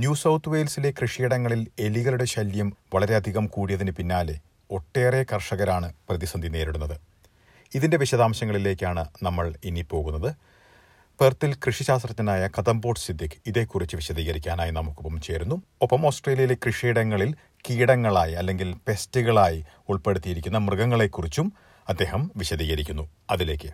new south വെയിൽസിലെ കൃഷിയിടങ്ങളിൽ എലികളുടെ ശല്യം വളരെയധികം കൂടിയതിന് പിന്നാലെ ഒട്ടേറെ കർഷകരാണ് പ്രതിസന്ധി നേരിടുന്നത് ഇതിന്റെ വിശദാംശങ്ങളിലേക്കാണ് നമ്മൾ ഇനി പോകുന്നത് പെർത്തിൽ കൃഷിശാസ്ത്രജ്ഞനായ കദംബോട്ട് സിദ്ദിഖ് ഇതേക്കുറിച്ച് വിശദീകരിക്കാനായി നമുക്കൊപ്പം ചേരുന്നു ഒപ്പം ഓസ്ട്രേലിയയിലെ കൃഷിയിടങ്ങളിൽ കീടങ്ങളായി അല്ലെങ്കിൽ പെസ്റ്റുകളായി ഉൾപ്പെടുത്തിയിരിക്കുന്ന മൃഗങ്ങളെക്കുറിച്ചും അദ്ദേഹം വിശദീകരിക്കുന്നു അതിലേക്ക്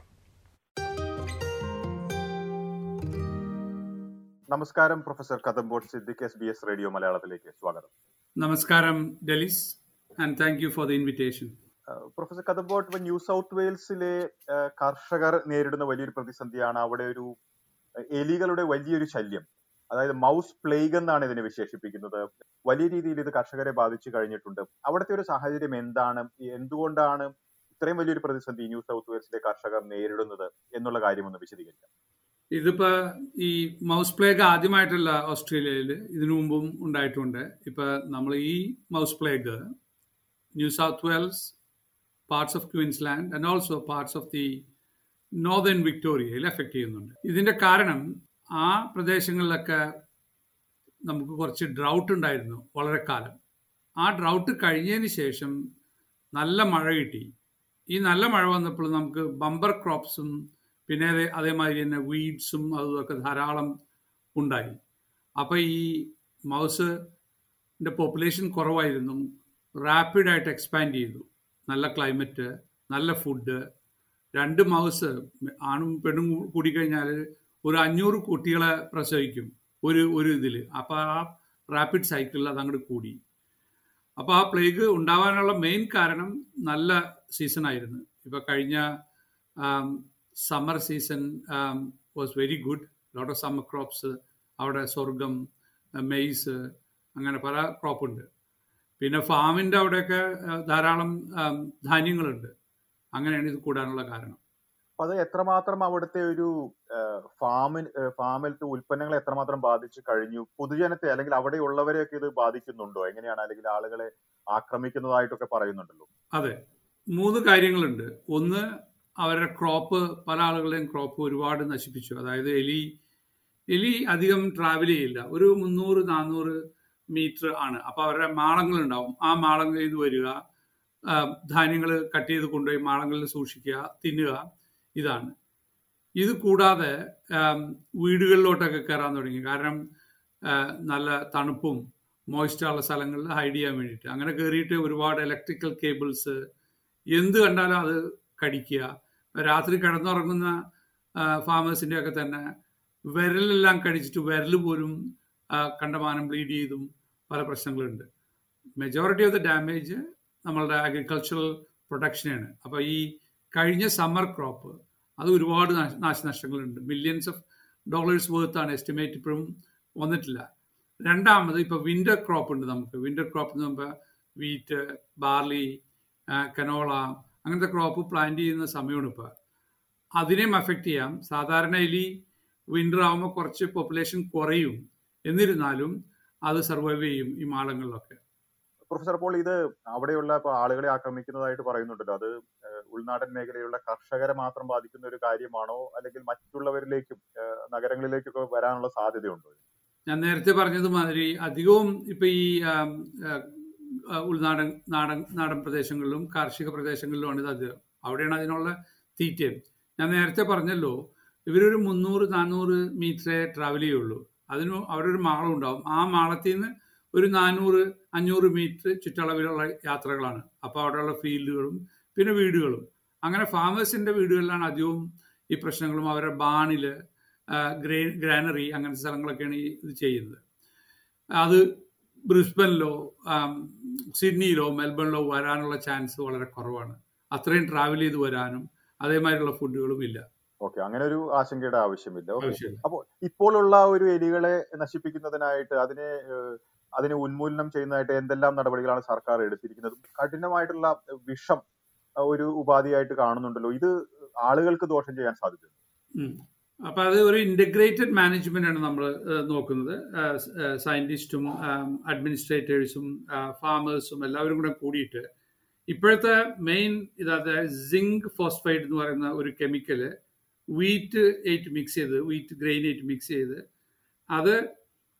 നമസ്കാരം professor Kadambot Siddique S B S radio മലയാളത്തിലേക്ക് സ്വാഗതം നമസ്കാരം ഡെലിസ് and thank you for the invitation professor Kadambot ഇപ്പൊ ന്യൂ സൗത്ത് വെയിൽസിലെ കർഷകർ നേരിടുന്ന വലിയൊരു പ്രതിസന്ധിയാണ് അവിടെ ഒരു എലികളുടെ വലിയൊരു ശല്യം അതായത് മൗസ് പ്ലേഗ് എന്നാണ് ഇതിനെ വിശേഷിപ്പിക്കുന്നത് വലിയ രീതിയിൽ ഇത് കർഷകരെ ബാധിച്ചു കഴിഞ്ഞിട്ടുണ്ട് അവിടുത്തെ ഒരു സാഹചര്യം എന്താണ് എന്തുകൊണ്ടാണ് ഇത്രയും വലിയൊരു പ്രതിസന്ധി ന്യൂ സൗത്ത് വെയിൽസിലെ കർഷകർ നേരിടുന്നത് എന്നുള്ള കാര്യം ഒന്ന് വിശദീകരിക്കാം ഇതിപ്പോ ഈ മൗസ് പ്ലേഗ് ആദ്യമായിട്ടല്ല ഓസ്ട്രേലിയയിൽ ഇതിനു മുമ്പും ഉണ്ടായിട്ടുണ്ട് ഇപ്പൊ നമ്മൾ ഈ mouse plague New South Wales parts of Queensland and also parts of the northern വിക്ടോറിയയിൽ എഫക്ട് ചെയ്യുന്നുണ്ട് ഇതിന്റെ കാരണം ആ പ്രദേശങ്ങളിലൊക്കെ നമുക്ക് കുറച്ച് ഡ്രൗട്ട് ഉണ്ടായിരുന്നു വളരെ കാലം ആ ഡ്രൗട്ട് കഴിഞ്ഞതിന് ശേഷം നല്ല മഴ കിട്ടി ഈ നല്ല മഴ വന്നപ്പോൾ നമുക്ക് ബമ്പർ ക്രോപ്സും പിന്നെ അതേ അതേമാതിരി തന്നെ വീഡ്സും അതുമൊക്കെ ധാരാളം ഉണ്ടായി അപ്പോൾ ഈ മൗസിൻ്റെ പോപ്പുലേഷൻ കുറവായിരുന്നു റാപ്പിഡായിട്ട് എക്സ്പാൻഡ് ചെയ്തു നല്ല ക്ലൈമറ്റ് നല്ല ഫുഡ് രണ്ട് മൗസ് ആണും പെണ്ണും കൂടിക്കഴിഞ്ഞാൽ ഒരു അഞ്ഞൂറ് കുട്ടികളെ പ്രസവിക്കും ഒരു ഒരു ഇതിൽ അപ്പോൾ ആ റാപ്പിഡ് സൈക്കിളിൽ അതങ്ങോട്ട് കൂടി അപ്പോൾ ആ പ്ലേഗ് ഉണ്ടാവാനുള്ള മെയിൻ കാരണം നല്ല സീസൺ ആയിരുന്നു ഇപ്പോൾ കഴിഞ്ഞ summer season was very good lot of summer crops അവിടെ സ്വർഗം മെയ്സ് അങ്ങനെ പല ക്രോപ്പുണ്ട് പിന്നെ ഫാമിൻ്റെ അവിടെയൊക്കെ ധാരാളം ധാന്യങ്ങളുണ്ട് അങ്ങനെയാണ് ഇത് കൂടാനുള്ള കാരണം അപ്പൊ അത് എത്രമാത്രം അവിടുത്തെ ഒരു ഫാമിൻ ഫാമിലത്തെ ഉൽപ്പന്നങ്ങളെ എത്രമാത്രം ബാധിച്ചു കഴിഞ്ഞു പൊതുജനത്തെ അല്ലെങ്കിൽ അവിടെയുള്ളവരെയൊക്കെ ഇത് ബാധിക്കുന്നുണ്ടോ എങ്ങനെയാണ് അല്ലെങ്കിൽ ആളുകളെ ആക്രമിക്കുന്നതായിട്ടൊക്കെ പറയുന്നുണ്ടല്ലോ അതെ മൂന്ന് കാര്യങ്ങളുണ്ട് ഒന്ന് അവരുടെ ക്രോപ്പ് പല ആളുകളുടെയും ക്രോപ്പ് ഒരുപാട് നശിപ്പിച്ചു അതായത് എലി എലി അധികം ട്രാവൽ ചെയ്യില്ല ഒരു മുന്നൂറ് നാനൂറ് മീറ്റർ ആണ് അപ്പോൾ അവരുടെ മാളങ്ങളുണ്ടാവും ആ മാളങ്ങളിൽ നിന്ന് വരിക ധാന്യങ്ങൾ കട്ട് ചെയ്ത് കൊണ്ടുപോയി മാളങ്ങളിൽ സൂക്ഷിക്കുക തിന്നുക ഇതാണ് ഇത് കൂടാതെ വീടുകളിലോട്ടൊക്കെ കയറാൻ തുടങ്ങി കാരണം നല്ല തണുപ്പും മോയ്സ്റ്റുള്ള സ്ഥലങ്ങളിൽ ഹൈഡ് ചെയ്യാൻ വേണ്ടിയിട്ട് അങ്ങനെ കയറിയിട്ട് ഒരുപാട് ഇലക്ട്രിക്കൽ കേബിൾസ് എന്ത് കണ്ടാലും അത് കടിക്കുക രാത്രി കിടന്നുറങ്ങുന്ന ഫാമേഴ്സിൻ്റെ ഒക്കെ തന്നെ വിരലെല്ലാം കടിച്ചിട്ട് വിരൽ പോലും കണ്ടമാനം ബ്ലീഡ് ചെയ്തും പല പ്രശ്നങ്ങളുണ്ട് മെജോറിറ്റി ഓഫ് ദ ഡാമേജ് നമ്മളുടെ അഗ്രികൾച്ചറൽ പ്രൊഡക്ഷനാണ് അപ്പോൾ ഈ കഴിഞ്ഞ സമ്മർ ക്രോപ്പ് അത് ഒരുപാട് നാശനഷ്ടങ്ങളുണ്ട് മില്യൺസ് ഓഫ് ഡോളേഴ്സ് വേർത്താണ് എസ്റ്റിമേറ്റ് ഇപ്പോഴും വന്നിട്ടില്ല രണ്ടാമത് ഇപ്പോൾ വിന്റർ ക്രോപ്പ് ഉണ്ട് നമുക്ക് വിന്റർ ക്രോപ്പ് എന്ന് പറയുമ്പോൾ വീറ്റ് ബാർലി കനോള അങ്ങനത്തെ ക്രോപ്പ് പ്ലാന്റ് ചെയ്യുന്ന സമയമാണ് ഇപ്പോൾ അതിനെയും അഫക്റ്റ് ചെയ്യാം സാധാരണ എലി വിന്റർ ആകുമ്പോൾ കുറച്ച് പോപ്പുലേഷൻ കുറയും എന്നിരുന്നാലും അത് സർവൈവ് ചെയ്യും ഈ മാളങ്ങളിലൊക്കെ പ്രൊഫസർ അപ്പോൾ ഇത് അവിടെയുള്ള ഇപ്പൊ ആളുകളെ ആക്രമിക്കുന്നതായിട്ട് പറയുന്നുണ്ടല്ലോ അത് ഉൾനാടൻ മേഖലയിലുള്ള കർഷകരെ മാത്രം ബാധിക്കുന്ന ഒരു കാര്യമാണോ അല്ലെങ്കിൽ മറ്റുള്ളവരിലേക്കും നഗരങ്ങളിലേക്കൊക്കെ വരാനുള്ള സാധ്യതയുണ്ടോ ഞാൻ നേരത്തെ പറഞ്ഞത് മാതിരി അധികവും ഇപ്പൊ ഈ ഉൾനാടൻ നാടൻ നാടൻ പ്രദേശങ്ങളിലും കാർഷിക പ്രദേശങ്ങളിലുമാണ് ഇത് അധികം അവിടെയാണ് അതിനുള്ള തീറ്റയും ഞാൻ നേരത്തെ പറഞ്ഞല്ലോ ഇവരൊരു മുന്നൂറ് നാനൂറ് മീറ്ററേ ട്രാവൽ ചെയ്യുള്ളൂ അതിന് അവിടെ ഒരു മാളം ഉണ്ടാവും ആ മാളത്തിൽ നിന്ന് ഒരു നാനൂറ് അഞ്ഞൂറ് മീറ്റർ ചുറ്റളവിലുള്ള യാത്രകളാണ് അപ്പോൾ അവിടെയുള്ള ഫീൽഡുകളും പിന്നെ വീടുകളും അങ്ങനെ ഫാമേഴ്സിൻ്റെ വീടുകളിലാണ് അധികവും ഈ പ്രശ്നങ്ങളും അവരുടെ ബാണിൽ ഗ്രേ ഗ്രാനറി അങ്ങനത്തെ സ്ഥലങ്ങളൊക്കെയാണ് ഈ ഇത് ചെയ്യുന്നത് അത് ബ്രിസ്ബനിലോ സിഡ്നിയിലോ മെൽബണിലോ വരാനുള്ള ചാൻസ് വളരെ കുറവാണ് അത്രയും ട്രാവൽ ചെയ്ത് വരാനും അതേമാതിരിയുള്ള ഫുഡുകളും ഇല്ല ഓക്കെ അങ്ങനെ ഒരു ആശങ്കയുടെ ആവശ്യമില്ല അപ്പോൾ ഇപ്പോഴുള്ള ഒരു എലികളെ നശിപ്പിക്കുന്നതിനായിട്ട് അതിനെ അതിനെ ഉന്മൂലനം ചെയ്യുന്നതായിട്ട് എന്തെല്ലാം നടപടികളാണ് സർക്കാർ എടുത്തിരിക്കുന്നത് കഠിനമായിട്ടുള്ള വിഷം ഒരു ഉപാധിയായിട്ട് കാണുന്നുണ്ടല്ലോ ഇത് ആളുകൾക്ക് ദോഷം ചെയ്യാൻ സാധ്യതയുണ്ട് അപ്പൊ അത് ഒരു ഇന്റഗ്രേറ്റഡ് മാനേജ്മെന്റ് ആണ് നമ്മൾ നോക്കുന്നത് സയന്റിസ്റ്റും അഡ്മിനിസ്ട്രേറ്റേഴ്സും ഫാമേഴ്സും എല്ലാവരും കൂടെ കൂടിയിട്ട് ഇപ്പോഴത്തെ മെയിൻ ഇതായത് സിങ്ക് ഫോസ്ഫൈഡ് എന്ന് പറയുന്ന ഒരു കെമിക്കല് വീറ്റ് ആയിട്ട് മിക്സ് ചെയ്ത് വീറ്റ് ഗ്രെയിൻ ആയിട്ട് മിക്സ് ചെയ്ത് അത്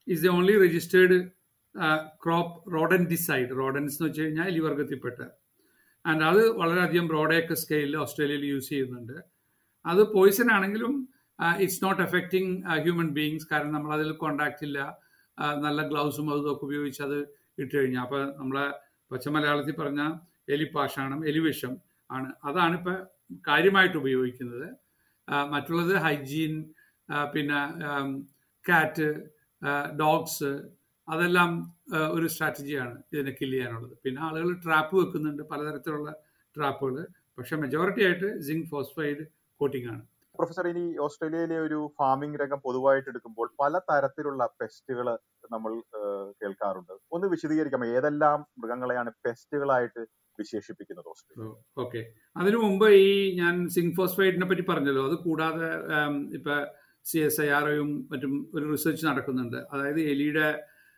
is the only registered crop rodenticide rodents എന്ന് വെച്ച് കഴിഞ്ഞാൽ എലിവർഗത്തിൽപ്പെട്ട ആൻഡ് അത് വളരെയധികം ബ്രോഡേക്ക് സ്കെയിലിൽ ഓസ്ട്രേലിയയിൽ യൂസ് ചെയ്യുന്നുണ്ട് അത് പോയിസൺ ആണെങ്കിലും it's not affecting human beings കാരണം നമ്മൾ അതിൽ കോണ്ടാക്ട് ഇല്ല നല്ല ഗ്ലൗസും അതും ഒക്കെ ഉപയോഗിച്ച് അത് ഇട്ട് കഴിഞ്ഞാൽ അപ്പോൾ നമ്മളെ പച്ച മലയാളത്തിൽ പറഞ്ഞ എലിപ്പാഷാണം എലിവിഷം ആണ് അതാണ് ഇപ്പം കാര്യമായിട്ട് ഉപയോഗിക്കുന്നത് മറ്റുള്ളത് ഹൈജീൻ പിന്നെ കാറ്റ് ഡോഗ്സ് അതെല്ലാം ഒരു സ്ട്രാറ്റജിയാണ് ഇതിനെ കില്ല് ചെയ്യാനുള്ളത് പിന്നെ ആളുകൾ ട്രാപ്പ് വെക്കുന്നുണ്ട് പലതരത്തിലുള്ള ട്രാപ്പുകൾ പക്ഷെ മെജോറിറ്റി ആയിട്ട് സിങ്ക് ഫോസ്ഫൈഡ് കോട്ടിംഗ് ആണ് പ്രൊഫസർ ഇനി ഓസ്ട്രേലിയയിലെ ഒരു ഫാമിംഗ് രംഗം പൊതുവായിട്ട് എടുക്കുമ്പോൾ പല തരത്തിലുള്ള പെസ്റ്റുകൾ നമ്മൾ കേൾക്കാറുണ്ട് ഒന്ന് വിശദീകരിക്കാം ഏതെല്ലാം മൃഗങ്ങളെയാണ് പെസ്റ്റുകളായിട്ട് വിശേഷിപ്പിക്കുന്നത് ഓസ്ട്രേലിയ ഓക്കെ അതിനു മുമ്പ് ഈ ഞാൻ സിങ്ക് ഫോസ്ഫൈഡിനെ പറ്റി പറഞ്ഞല്ലോ അത് കൂടാതെ ഇപ്പൊ സി എസ് ഐ ആർഒയും മറ്റും ഒരു റിസർച്ച് നടക്കുന്നുണ്ട് അതായത് എലിയുടെ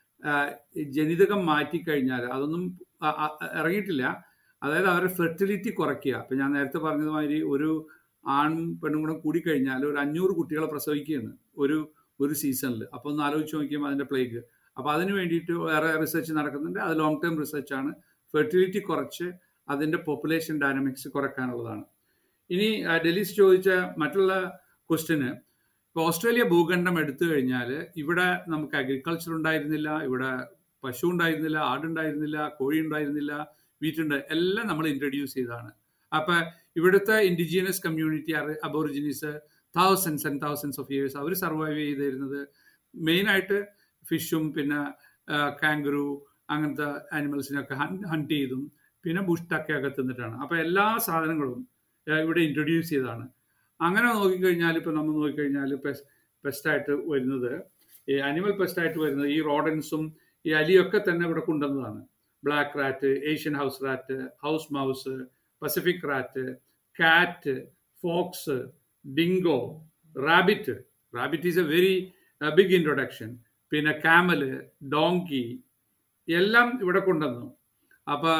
ജനിതകം മാറ്റിക്കഴിഞ്ഞാൽ അതൊന്നും ഇറങ്ങിയിട്ടില്ല അതായത് അവരുടെ ഫെർട്ടിലിറ്റി കുറയ്ക്കുക ഇപ്പം ഞാൻ നേരത്തെ പറഞ്ഞതുമാതിരി ഒരു ആണും പെണ്ണും കൂടെ കൂടിക്കഴിഞ്ഞാൽ ഒരു അഞ്ഞൂറ് കുട്ടികളെ പ്രസവിക്കുകയാണ് ഒരു ഒരു സീസണിൽ അപ്പോൾ ഒന്ന് ആലോചിച്ച് നോക്കിയാൽ അതിൻ്റെ പ്ലേഗ് അപ്പോൾ അതിന് വേണ്ടിയിട്ട് വേറെ റിസർച്ച് നടക്കുന്നുണ്ട് അത് ലോങ് ടേം റിസർച്ചാണ് ഫെർട്ടിലിറ്റി കുറച്ച് അതിൻ്റെ പോപ്പുലേഷൻ ഡൈനമിക്സ് കുറയ്ക്കാനുള്ളതാണ് ഇനി ഡെലീസ് ചോദിച്ച മറ്റുള്ള ക്വസ്റ്റിന് ഇപ്പോൾ ഓസ്ട്രേലിയ ഭൂഖണ്ഡം എടുത്തു കഴിഞ്ഞാൽ ഇവിടെ നമുക്ക് അഗ്രികൾച്ചർ ഉണ്ടായിരുന്നില്ല ഇവിടെ പശു ഉണ്ടായിരുന്നില്ല ആടുണ്ടായിരുന്നില്ല കോഴി ഉണ്ടായിരുന്നില്ല വീറ്റുണ്ട് എല്ലാം നമ്മൾ ഇൻട്രൊഡ്യൂസ് ചെയ്തതാണ് അപ്പം ഇവിടുത്തെ indigenous community aborigines thousands and thousands of years അവർ സർവൈവ് ചെയ്തിരുന്നത് മെയിനായിട്ട് ഫിഷും പിന്നെ കാങ്കറു അങ്ങനത്തെ ആനിമൽസിനൊക്കെ ഹണ്ട് ചെയ്തും പിന്നെ ബുഷ് ടക്കയൊക്കെ തിന്നിട്ടാണ് അപ്പോൾ എല്ലാ സാധനങ്ങളും ഇവിടെ ഇൻട്രൊഡ്യൂസ് ചെയ്തതാണ് അങ്ങനെ നോക്കിക്കഴിഞ്ഞാൽ ഇപ്പോൾ നമ്മൾ നോക്കിക്കഴിഞ്ഞാൽ പെസ് പെസ്റ്റായിട്ട് വരുന്നത് ഈ അനിമൽ പെസ്റ്റായിട്ട് വരുന്നത് ഈ റോഡൻസും ഈ അലിയൊക്കെ തന്നെ ഇവിടെ കൊണ്ടുവന്നതാണ് black rat Asian house rat house mouse Pacific rat cat fox dingo rabbit rabbit is a very big introduction പിന്നെ ക്യാമല് ഡോങ്കി എല്ലാം ഇവിടെ കൊണ്ടുവന്നു അപ്പോൾ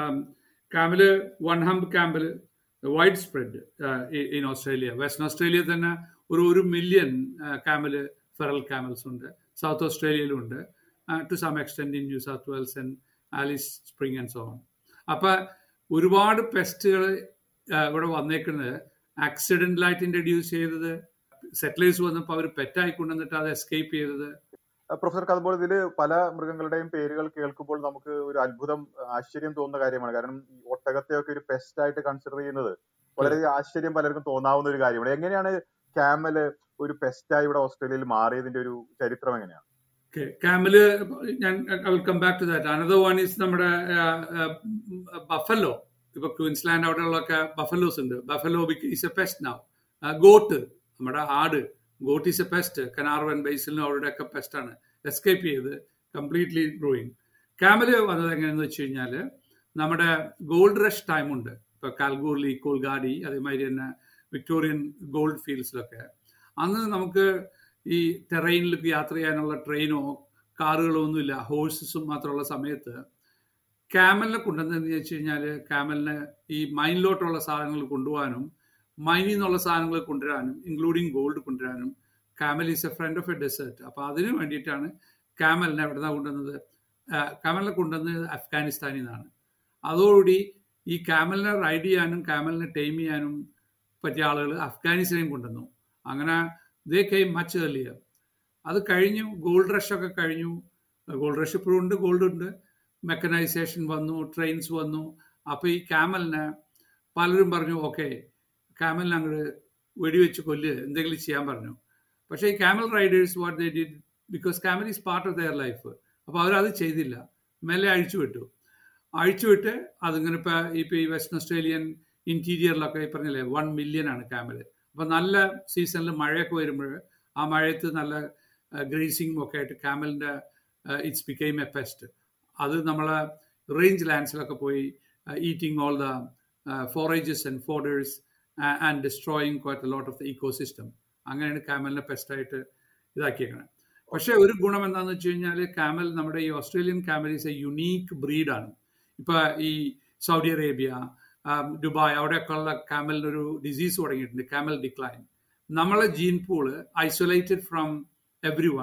camel one hump camel wide spread in Australia Western Australia തന്നെ ഒരു ഒരു million camel feral camels ഉണ്ട് south ഓസ്ട്രേലിയയിലും ഉണ്ട് to some extend in New South Wales and Alice Spring and so on അപ്പം ഒരുപാട് പെസ്റ്റുകൾ ഇവിടെ വന്നേക്കുന്നത് ആക്സിഡൻ്റലായിട്ട് ഇൻട്രഡ്യൂസ് ചെയ്തത് സെറ്റിലേഴ്സ് വന്നപ്പോൾ അവർ പെറ്റായി കൊണ്ടുവന്നിട്ട് അത് എസ്കേപ്പ് ചെയ്തത് പ്രൊഫസർ അതുപോലെ ഇതിൽ പല മൃഗങ്ങളുടെയും പേരുകൾ കേൾക്കുമ്പോൾ നമുക്ക് ഒരു അത്ഭുതം ആശ്ചര്യം തോന്നുന്ന കാര്യമാണ് കാരണം ഈ ഒട്ടകത്തെയൊക്കെ ഒരു പെസ്റ്റ് ആയിട്ട് കൺസിഡർ ചെയ്യുന്നത് വളരെ ആശ്ചര്യം പലർക്കും തോന്നാവുന്ന ഒരു കാര്യമാണ് എങ്ങനെയാണ് ക്യാമല് ഒരു പെസ്റ്റായി ഇവിടെ ഓസ്ട്രേലിയയിൽ മാറിയതിന്റെ ഒരു ചരിത്രം എങ്ങനെയാണ് ക്യാമല് ഞാൻ I will come back to that another one is നമ്മുടെ ബഫല്ലോ ഇപ്പൊ ക്വീൻസ്ലാൻഡ് അവിടെയുള്ളൊക്കെ ബഫലോസ് ഉണ്ട് buffalo is a pest now goat നമ്മുടെ ആട് goat is a pest Carnarvon ബേസിലിനും അവരുടെയൊക്കെ പെസ്റ്റാണ് എസ്കേപ്പ് ചെയ്ത് കംപ്ലീറ്റ്ലി ഗ്രോയിങ് ക്യാമല് വന്നത് എങ്ങനെയെന്ന് വെച്ച് കഴിഞ്ഞാൽ നമ്മുടെ ഗോൾഡ് റഷ് ടൈം ഉണ്ട് ഇപ്പൊ കാൽഗൂർലി കോൾഗാഡി അതേമാതിരി തന്നെ വിക്ടോറിയൻ ഗോൾഡ് ഫീൽഡ്സിലൊക്കെ അന്ന് നമുക്ക് ഈ ടെറൈനിലേക്ക് യാത്ര ചെയ്യാനുള്ള ട്രെയിനോ കാറുകളോ ഒന്നുമില്ല ഹോഴ്സസും മാത്രമുള്ള സമയത്ത് ക്യാമലിനെ കൊണ്ടുവന്നതെന്ന് വെച്ച് കഴിഞ്ഞാൽ ക്യാമലിന് ഈ മൈനിലോട്ടുള്ള സാധനങ്ങൾ കൊണ്ടുപോകാനും മൈനിൽ നിന്നുള്ള സാധനങ്ങൾ കൊണ്ടുവരാനും ഇൻക്ലൂഡിങ് ഗോൾഡ് കൊണ്ടുവരാനും camel is a friend of a desert അപ്പോൾ അതിന് വേണ്ടിയിട്ടാണ് കാമലിനെ എവിടെ നിന്നാണ് കൊണ്ടുവന്നത് കാമലിനെ കൊണ്ടുവന്നത് അഫ്ഗാനിസ്ഥാനിൽ നിന്നാണ് അതോടുകൂടി ഈ കാമലിനെ റൈഡ് ചെയ്യാനും കാമലിനെ ടൈം ചെയ്യാനും പറ്റിയ ആളുകൾ അഫ്ഗാനിസ്ഥാനെയും കൊണ്ടുവന്നു അങ്ങനെ ദേ കെയിം മച്ച് ഏർലിയർ അത് കഴിഞ്ഞു ഗോൾഡ് റഷ് ഒക്കെ കഴിഞ്ഞു ഗോൾഡ് റഷ് ഇപ്പോഴും ഉണ്ട് ഗോൾഡ് ഉണ്ട് മെക്കനൈസേഷൻ വന്നു ട്രെയിൻസ് വന്നു അപ്പോൾ ഈ ക്യാമലിനെ പലരും പറഞ്ഞു ഓക്കെ ക്യാമലിനെ അങ്ങോട്ട് വെടിവെച്ച് കൊല്ല് എന്തെങ്കിലും ചെയ്യാൻ പറഞ്ഞു പക്ഷേ ഈ camel riders what they did because camel is part of their life അപ്പോൾ അവരത് ചെയ്തില്ല മെല്ലെ അഴിച്ചു വിട്ടു അഴിച്ചുവിട്ട് അതിങ്ങനെ ഇപ്പോൾ ഇപ്പോൾ ഈ വെസ്റ്റേൺ ഓസ്ട്രേലിയൻ ഇൻറ്റീരിയറിലൊക്കെ ഈ പറഞ്ഞില്ലേ വൺ മില്യൺ ആണ് ക്യാമൽ അപ്പോൾ നല്ല സീസണിൽ മഴയൊക്കെ വരുമ്പോൾ ആ മഴയത്ത് നല്ല ഗ്രേസിങ്ങും ഒക്കെ ആയിട്ട് ക്യാമലിൻ്റെ ഇറ്റ്സ് ബിക്കെയിം എ പെസ്റ്റ് അത് നമ്മളെ റേഞ്ച് ലാൻഡ്സിലൊക്കെ പോയി eating all the forages and fodders and destroying quite lot of the eco system അങ്ങനെയാണ് ക്യാമലിനെ പെസ്റ്റായിട്ട് ഇതാക്കിയേക്കണത് പക്ഷേ ഒരു ഗുണം എന്താണെന്ന് വെച്ച് കഴിഞ്ഞാൽ ക്യാമൽ നമ്മുടെ ഈ Australian camel is a unique ബ്രീഡാണ് ഇപ്പോൾ ഈ സൗദി അറേബ്യ ദുബായ് അവിടെയൊക്കെ ഉള്ള ക്യാമലിനൊരു ഡിസീസ് തുടങ്ങിയിട്ടുണ്ട് ക്യാമൽ ഡിക്ലൈൻ നമ്മളെ gene pool isolated from every one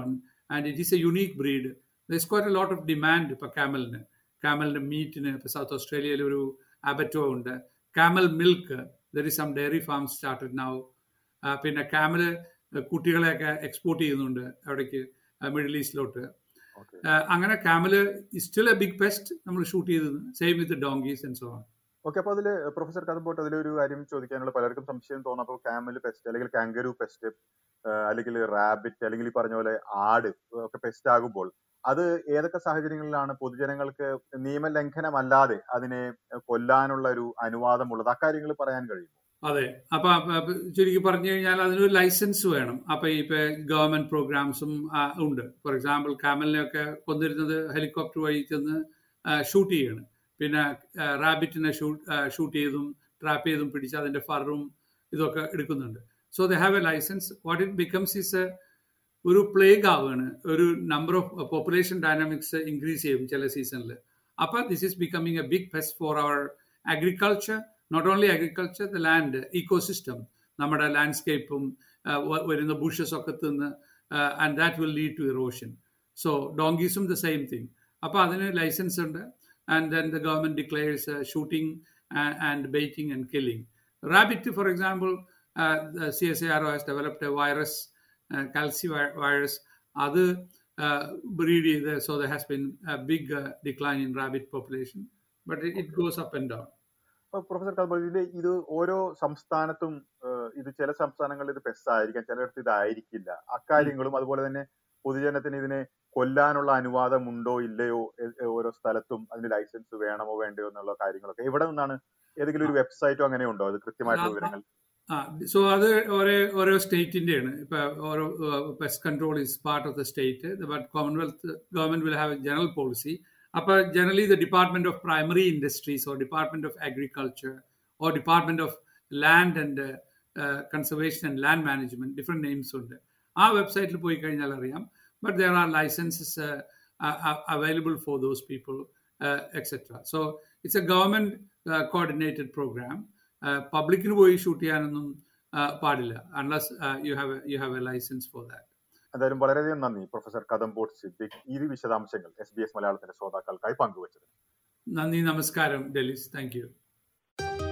and it is a unique breed thus quite a lot of demand ഇപ്പോൾ ക്യാമലിന് ക്യാമലിൻ്റെ മീറ്റിന് ഇപ്പോൾ സൗത്ത് ഓസ്ട്രേലിയയിൽ ഒരു അബറ്റോ ഉണ്ട് camel milk there is some dairy farm started now പിന്നെ camel കുട്ടികളെയൊക്കെ export ചെയ്യുന്നുണ്ട് അവിടേക്ക് മിഡിൽ ഈസ്റ്റിലോട്ട് ഓക്കെ അങ്ങനെ camel still a big pest നമ്മൾ ഷൂട്ട് ചെയ്തത് same with donkeys and so on okay അപ്പൊ അതില് പ്രൊഫസർ കഥമ്പോട്ട് അതിലൊരു കാര്യം ചോദിക്കാനുള്ള പലർക്കും സംശയം തോന്നാം അപ്പൊ ക്യാമൽ പെസ്റ്റ് അല്ലെങ്കിൽ കാങ്കരു പെസ്റ്റ് അല്ലെങ്കിൽ റാബിറ്റ് അല്ലെങ്കിൽ ഈ പറഞ്ഞ പോലെ ആട് ഒക്കെ പെസ്റ്റ് ആകുമ്പോൾ അത് ഏതൊക്കെ സാഹചര്യങ്ങളിലാണ് പൊതുജനങ്ങൾക്ക് നിയമലംഘനമല്ലാതെ അതിനെ കൊല്ലാനുള്ള ഒരു അനുവാദമുള്ളത് അക്കാര്യങ്ങൾ പറയാൻ കഴിയും അതെ അപ്പൊ അപ്പൊ- അപ്പൊ ചുരുക്കി പറഞ്ഞു കഴിഞ്ഞാൽ അതിനൊരു ലൈസൻസ് വേണം അപ്പൊ ഇപ്പൊ ഗവൺമെന്റ് പ്രോഗ്രാംസും ആ, ഉണ്ട് ഫോർ എക്സാമ്പിൾ കാമലിനെയൊക്കെ കൊന്നിരുന്നത് ഹെലികോപ്റ്റർ വഴി ചെന്ന് ഷൂട്ട് ചെയ്യാണ് പിന്നെ റാബിറ്റിനെ ഷൂട്ട് ഷൂട്ട് ചെയ്തും ട്രാപ്പ് ചെയ്തും പിടിച്ച് അതിന്റെ ഫറും ഇതൊക്കെ എടുക്കുന്നുണ്ട് so they have a licence what it becomes is a ഒരു പ്ലേഗ് ആവുകയാണ് ഒരു number of population dynamics increase ചെയ്യും ചില സീസണിൽ അപ്പോൾ this is becoming a big pest for our agriculture not only agriculture the land ecosystem നമ്മുടെ ലാൻഡ്സ്കേപ്പും വരുന്ന ബുഷസ് ഒക്കെ തിന്ന് and that will lead to erosion so ഡോങ്കീസും ദ സെയിം തിങ് അപ്പോൾ അതിന് ലൈസൻസ് ഉണ്ട് and then the government declares shooting and baiting and killing rabbit for example C S A R has developed a virus calci virus അത് breed ചെയ്ത് so there has been big decline in rabbit population but it goes up and down അപ്പൊ professor Kadambot ഇതില് ഇത് ഓരോ സംസ്ഥാനത്തും ഏഹ്, ഇത് ചില സംസ്ഥാനങ്ങളിൽ ഇത് പെസ്റ്റ് ആയിരിക്കാം ചിലയിടത്ത് ഇതായിരിക്കില്ല അക്കാര്യങ്ങളും അതുപോലെ തന്നെ പൊതുജനത്തിന് ഇതിനെ കൊല്ലാനുള്ള അനുവാദം ഉണ്ടോ ഇല്ലയോ എ- എ- ഓരോ സ്ഥലത്തും അതിന് ലൈസൻസ് വേണമോ വേണ്ടയോ എന്നുള്ള കാര്യങ്ങളൊക്കെ എവിടെ നിന്നാണ് ഏതെങ്കിലും ഒരു വെബ്സൈറ്റോ അങ്ങനെ ഉണ്ടോ അത് കൃത്യമായിട്ടുള്ള വിവരങ്ങൾ ആ സോ അത് ഓരോ ഓരോ സ്റ്റേറ്റിന്റെയാണ് ഇപ്പൊ ഓരോ pest control is part of the state but commonwealth government will have a general policy അപ്പൊ generally the department of primary industries or department of agriculture or department of land and conservation and land management different names ഉണ്ട് ആ വെബ്സൈറ്റിൽ പോയി കഴിഞ്ഞാൽ അറിയാം but there are licences available for those people etcetera so it's a government coordinated programme പബ്ലിക്കിന് പോയി ഷൂട്ട് ചെയ്യാനൊന്നും uh, പാടില്ല unless you have you have a licence for that എന്തായാലും വളരെയധികം നന്ദി പ്രൊഫസർ കദംബോട്ട് സിദ്ദിഖ് ഈ വിശദാംശങ്ങൾ എസ് ബി എസ് മലയാളത്തിന്റെ ശ്രോതാക്കൾക്കായി പങ്കുവച്ചത് നന്ദി നമസ്കാരം ഡെലിസ് താങ്ക് യു